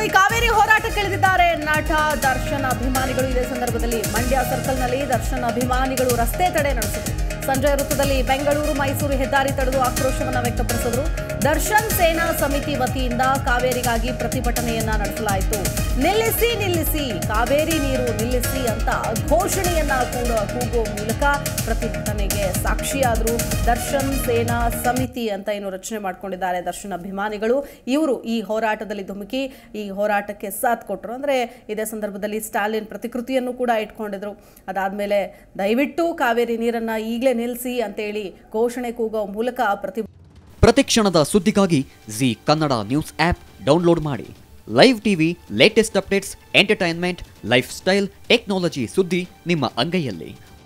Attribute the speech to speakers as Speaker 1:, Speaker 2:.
Speaker 1: ಈ ಕಾವೇರಿ ಹೋರಾಟಕ್ಕೆ ಇಳಿದಿದ್ದಾರೆ ನಟ ದರ್ಶನ್ ಅಭಿಮಾನಿಗಳು ಇದೇ ಸಂದರ್ಭದಲ್ಲಿ ಮಂಡ್ಯ ಸರ್ಕಲ್ನಲ್ಲಿ ದರ್ಶನ್ ಅಭಿಮಾನಿಗಳು ರಸ್ತೆ ತಡೆ ನಡೆಸಿದರು ಸಂಜೆ ವೃತ್ತದಲ್ಲಿ ಬೆಂಗಳೂರು ಮೈಸೂರು ಹೆದ್ದಾರಿ ತಡೆದು ಆಕ್ರೋಶವನ್ನ ವ್ಯಕ್ತಪಡಿಸಿದ್ರು ದರ್ಶನ್ ಸೇನಾ ಸಮಿತಿ ವತಿಯಿಂದ ಕಾವೇರಿಗಾಗಿ ಪ್ರತಿಭಟನೆಯನ್ನ ನಡೆಸಲಾಯಿತು ನಿಲ್ಲಿಸಿ ನಿಲ್ಲಿಸಿ ಕಾವೇರಿ ನೀರು ನಿಲ್ಲಿಸಿ ಅಂತ ಘೋಷಣೆಯನ್ನ ಕೂಡ ಕೂಗುವ ಮೂಲಕ ಪ್ರತಿಭಟನೆಗೆ ಸಾಕ್ಷಿಯಾದರು ದರ್ಶನ್ ಸೇನಾ ಸಮಿತಿ ಅಂತ ಏನು ರಚನೆ ಮಾಡ್ಕೊಂಡಿದ್ದಾರೆ ದರ್ಶನ್ ಅಭಿಮಾನಿಗಳು ಇವರು ಈ ಹೋರಾಟದಲ್ಲಿ ಧುಮುಕಿ ಈ ಹೋರಾಟಕ್ಕೆ ಸಾಥ್ ಕೊಟ್ಟರು ಅಂದರೆ ಇದೇ ಸಂದರ್ಭದಲ್ಲಿ ಸ್ಟಾಲಿನ್ ಪ್ರತಿಕೃತಿಯನ್ನು ಕೂಡ ಇಟ್ಕೊಂಡಿದ್ರು ಅದಾದಮೇಲೆ ದಯವಿಟ್ಟು ಕಾವೇರಿ ನೀರನ್ನು ಈಗಲೇ ನಿಲ್ಲಿಸಿ ಅಂತೇಳಿ ಘೋಷಣೆ ಕೂಗೋ ಮೂಲಕ ಪ್ರತಿ
Speaker 2: ಪ್ರತಿಕ್ಷಣದ ಸುದ್ದಿಗಾಗಿ Zee Kannada news app download ಮಾಡಿ live TV latest updates entertainment lifestyle technology ಸುದ್ದಿ ನಿಮ್ಮ ಅಂಗೈಯಲ್ಲಿ